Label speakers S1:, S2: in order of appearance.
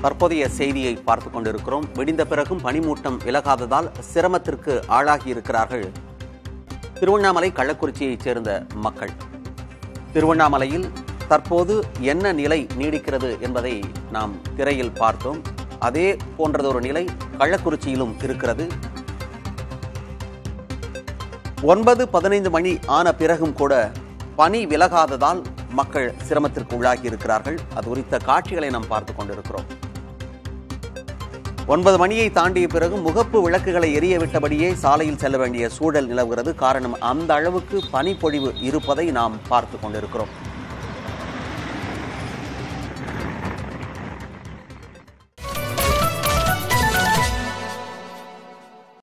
S1: தற்போதைய செய்தியை பார்த்து கொண்டிருக்கிறோம் விடிந்த பிறகும் பனிமூட்டம் விலகாததால் சிரமத்திற்கு ஆளாகி இருக்கிறார்கள் திருவண்ணாமலை கள்ளக்குறிச்சியைச் சேர்ந்த மக்கள் திருவண்ணாமலையில் தற்போது என்ன நிலை நீடிக்கிறது என்பதை நாம் திரையில் பார்த்தோம் அதே போன்றதொரு நிலை கள்ளக்குறிச்சியிலும் இருக்கிறது ஒன்பது பதினைந்து மணி ஆன பிறகும் கூட பனி விலகாததால் மக்கள் சிரமத்திற்கு உள்ளாகி இருக்கிறார்கள் அது குறித்த காட்சிகளை நாம் பார்த்து கொண்டிருக்கிறோம் ஒன்பது மணியை தாண்டிய பிறகு முகப்பு விளக்குகளை எரிய விட்டபடியே சாலையில் செல்ல வேண்டிய சூழல் நிலவுகிறது காரணம் அந்த அளவுக்கு பனிப்பொழிவு இருப்பதை நாம் பார்த்து கொண்டிருக்கிறோம்